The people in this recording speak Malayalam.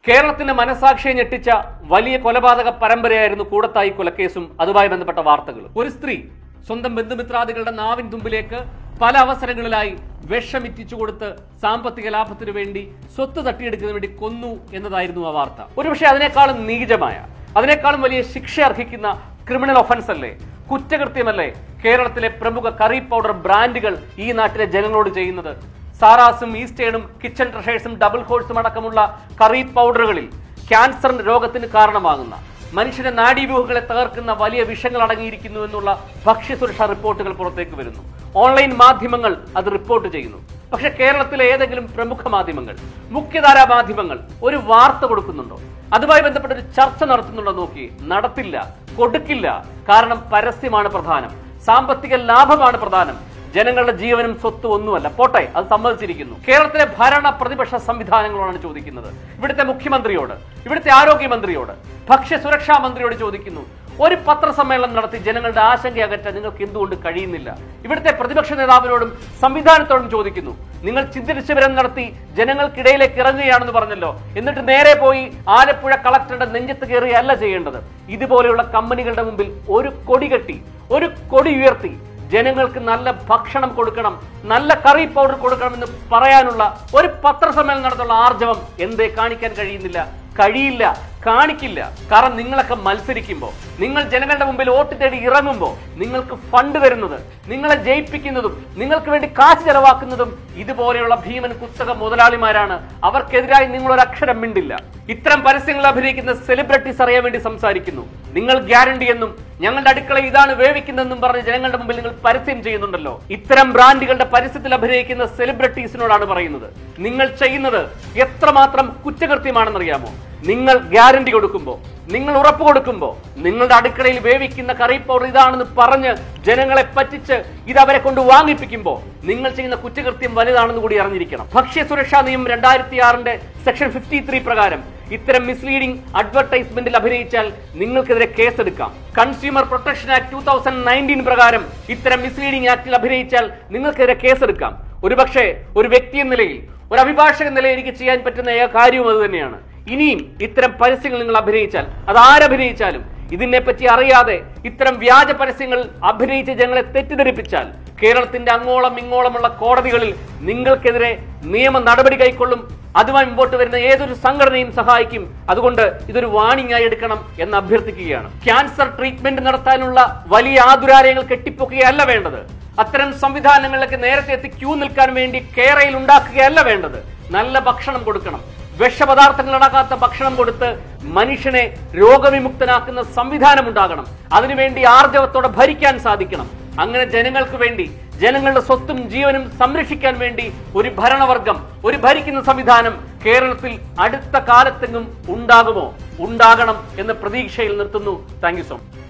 കേരളത്തിന്റെ മനസാക്ഷിയെ ഞെട്ടിച്ച വലിയ കൊലപാതക പരമ്പരയായിരുന്നു കൂടത്തായി കൊലക്കേസും അതുമായി ബന്ധപ്പെട്ട വാർത്തകളും ഒരു സ്ത്രീ സ്വന്തം ബന്ധുമിത്രാദികളുടെ നാവിൻ തുമ്പിലേക്ക് പല അവസരങ്ങളിലായി വിഷമിറ്റിച്ചു കൊടുത്ത് സാമ്പത്തിക ലാഭത്തിനു വേണ്ടി സ്വത്ത് തട്ടിയെടുക്കുന്നതിന് വേണ്ടി കൊന്നു എന്നതായിരുന്നു ആ വാർത്ത ഒരുപക്ഷെ അതിനേക്കാളും നീചമായ അതിനേക്കാളും വലിയ ശിക്ഷ അർഹിക്കുന്ന ക്രിമിനൽ ഒഫൻസ് അല്ലേ കുറ്റകൃത്യമല്ലേ കേരളത്തിലെ പ്രമുഖ കറി പൗഡർ ബ്രാൻഡുകൾ ഈ നാട്ടിലെ ജനങ്ങളോട് ചെയ്യുന്നത് സാറാസും ഈസ്റ്റേണും കിച്ചൺ ട്രഷേഴ്സും ഡബിൾ കോഴ്സും അടക്കമുള്ള കറി പൗഡറുകളിൽ ക്യാൻസർ രോഗത്തിന് കാരണമാകുന്ന മനുഷ്യന്റെ നാഡീവ്യൂഹങ്ങളെ തകർക്കുന്ന വലിയ വിഷങ്ങൾ അടങ്ങിയിരിക്കുന്നു എന്നുള്ള ഭക്ഷ്യസുരക്ഷാ റിപ്പോർട്ടുകൾ പുറത്തേക്ക് വരുന്നു ഓൺലൈൻ മാധ്യമങ്ങൾ അത് റിപ്പോർട്ട് ചെയ്യുന്നു പക്ഷെ കേരളത്തിലെ ഏതെങ്കിലും പ്രമുഖ മാധ്യമങ്ങൾ മുഖ്യധാരാ മാധ്യമങ്ങൾ ഒരു വാർത്ത കൊടുക്കുന്നുണ്ടോ അതുമായി ബന്ധപ്പെട്ട ഒരു ചർച്ച നടത്തുന്നുണ്ടോ നോക്കി നടത്തില്ല കൊടുക്കില്ല കാരണം പരസ്യമാണ് പ്രധാനം സാമ്പത്തിക ലാഭമാണ് പ്രധാനം ജനങ്ങളുടെ ജീവനും സ്വത്തും ഒന്നുമല്ല പോട്ടെ അത് സമ്മതിച്ചിരിക്കുന്നു കേരളത്തിലെ ഭരണ പ്രതിപക്ഷ സംവിധാനങ്ങളോടാണ് ചോദിക്കുന്നത് ഇവിടുത്തെ മുഖ്യമന്ത്രിയോട് ഇവിടുത്തെ ആരോഗ്യമന്ത്രിയോട് ഭക്ഷ്യ സുരക്ഷാ മന്ത്രിയോട് ചോദിക്കുന്നു ഒരു പത്രസമ്മേളനം നടത്തി ജനങ്ങളുടെ ആശങ്ക അകറ്റാൻ നിങ്ങൾക്ക് എന്തുകൊണ്ട് കഴിയുന്നില്ല ഇവിടുത്തെ പ്രതിപക്ഷ നേതാവിനോടും സംവിധാനത്തോടും ചോദിക്കുന്നു നിങ്ങൾ ചിന്തിരിശിബിരം നടത്തി ജനങ്ങൾക്കിടയിലേക്ക് ഇറങ്ങുകയാണെന്ന് പറഞ്ഞല്ലോ എന്നിട്ട് നേരെ പോയി ആലപ്പുഴ കളക്ടറുടെ നെഞ്ചത്ത് കയറുകയല്ല ചെയ്യേണ്ടത് ഇതുപോലെയുള്ള കമ്പനികളുടെ മുമ്പിൽ ഒരു കൊടി കെട്ടി ഒരു കൊടി ഉയർത്തി ജനങ്ങൾക്ക് നല്ല ഭക്ഷണം കൊടുക്കണം നല്ല കറി പൗഡർ കൊടുക്കണമെന്ന് പറയാനുള്ള ഒരു പത്രസമ്മേളനം നടത്തുള്ള ആർജവം എന്തേ കാണിക്കാൻ കഴിയുന്നില്ല കഴിയില്ല കാണിക്കില്ല കാരണം നിങ്ങളൊക്കെ മത്സരിക്കുമ്പോൾ നിങ്ങൾ ജനങ്ങളുടെ മുമ്പിൽ വോട്ട് തേടി ഇറങ്ങുമ്പോൾ നിങ്ങൾക്ക് ഫണ്ട് തരുന്നത് നിങ്ങളെ ജയിപ്പിക്കുന്നതും നിങ്ങൾക്ക് വേണ്ടി കാശ് ചെലവാക്കുന്നതും ഇതുപോലെയുള്ള ഭീമൻ കുത്തക മുതലാളിമാരാണ് അവർക്കെതിരായി നിങ്ങൾ ഒരു അക്ഷരം മിണ്ടില്ല ഇത്തരം പരസ്യങ്ങൾ അഭിനയിക്കുന്ന സെലിബ്രിറ്റീസ് അറിയാൻ വേണ്ടി സംസാരിക്കുന്നു നിങ്ങൾ ഗ്യാരണ്ടി എന്നും ഞങ്ങളുടെ അടുക്കള ഇതാണ് വേവിക്കുന്നതെന്നും പറഞ്ഞ് ജനങ്ങളുടെ മുമ്പിൽ നിങ്ങൾ പരസ്യം ചെയ്യുന്നുണ്ടല്ലോ ഇത്തരം ബ്രാൻഡുകളുടെ പരസ്യത്തിൽ അഭിനയിക്കുന്ന സെലിബ്രിറ്റീസിനോടാണ് പറയുന്നത് നിങ്ങൾ ചെയ്യുന്നത് എത്രമാത്രം കുറ്റകൃത്യമാണെന്നറിയാമോ നിങ്ങൾ ഗ്യാരണ്ടി കൊടുക്കുമ്പോൾ നിങ്ങൾ ഉറപ്പ് കൊടുക്കുമ്പോൾ നിങ്ങളുടെ അടുക്കളയിൽ വേവിക്കുന്ന കറി പൗഡർ ഇതാണെന്ന് പറഞ്ഞ് ജനങ്ങളെ പറ്റിച്ച് ഇത് അവരെ കൊണ്ട് വാങ്ങിപ്പിക്കുമ്പോൾ നിങ്ങൾ ചെയ്യുന്ന കുറ്റകൃത്യം വലുതാണെന്ന് കൂടി അറിഞ്ഞിരിക്കണം ഭക്ഷ്യ സുരക്ഷാ നിയമം രണ്ടായിരത്തി ആറിന്റെ സെക്ഷൻ ഫിഫ്റ്റി ത്രീ പ്രകാരം ഇത്തരം മിസ്ലീഡിംഗ് അഡ്വർടൈസ്മെന്റിൽ അഭിനയിച്ചാൽ നിങ്ങൾക്കെതിരെ കേസെടുക്കാം consumer protection act two thousand nineteen പ്രകാരം ഇത്തരം മിസ്ലീഡിംഗ് ആക്ടിൽ അഭിനയിച്ചാൽ നിങ്ങൾക്കെതിരെ കേസെടുക്കാം ഒരുപക്ഷെ ഒരു വ്യക്തി എന്ന നിലയിൽ ഒരു അഭിഭാഷക നിലയിൽ എനിക്ക് ചെയ്യാൻ പറ്റുന്ന ഏക കാര്യവും അത് തന്നെയാണ് ഇനിയും ഇത്തരം പരസ്യങ്ങൾ നിങ്ങൾ അഭിനയിച്ചാൽ അത് ആരഭിനയിച്ചാലും ഇതിനെ പറ്റി അറിയാതെ ഇത്തരം വ്യാജ പരസ്യങ്ങൾ അഭിനയിച്ച് ജനങ്ങളെ തെറ്റിദ്ധരിപ്പിച്ചാൽ കേരളത്തിന്റെ അങ്ങോളം ഇങ്ങോളമുള്ള കോടതികളിൽ നിങ്ങൾക്കെതിരെ നിയമ നടപടി കൈക്കൊള്ളും അതുമായി മുമ്പോട്ട് വരുന്ന ഏതൊരു സംഘടനയും സഹായിക്കും അതുകൊണ്ട് ഇതൊരു വാണിംഗ് ആയി എടുക്കണം എന്ന് അഭ്യർത്ഥിക്കുകയാണ് ക്യാൻസർ ട്രീറ്റ്മെന്റ് നടത്താനുള്ള വലിയ ആതുരാലയങ്ങൾ കെട്ടിപ്പൊക്കുകയല്ല വേണ്ടത് അത്തരം സംവിധാനങ്ങളിലേക്ക് നേരത്തെ എത്തി ക്യൂ നിൽക്കാൻ വേണ്ടി കേരയിൽ ഉണ്ടാക്കുകയല്ല വേണ്ടത് നല്ല ഭക്ഷണം കൊടുക്കണം വിഷപദാർത്ഥങ്ങൾ അടക്കാത്ത ഭക്ഷണം കൊടുത്ത് മനുഷ്യനെ രോഗവിമുക്തനാക്കുന്ന സംവിധാനം ഉണ്ടാകണം അതിനുവേണ്ടി ആർജവത്തോടെ ഭരിക്കാൻ സാധിക്കണം അങ്ങനെ ജനങ്ങൾക്ക് വേണ്ടി ജനങ്ങളുടെ സ്വത്തും ജീവനും സംരക്ഷിക്കാൻ വേണ്ടി ഒരു ഭരണവർഗം ഒരു ഭരിക്കുന്ന സംവിധാനം കേരളത്തിൽ അടുത്ത കാലത്തെങ്ങും ഉണ്ടാകുമോ ഉണ്ടാകണം എന്ന പ്രതീക്ഷയിൽ നിർത്തുന്നു താങ്ക് യു സോ മച്ച്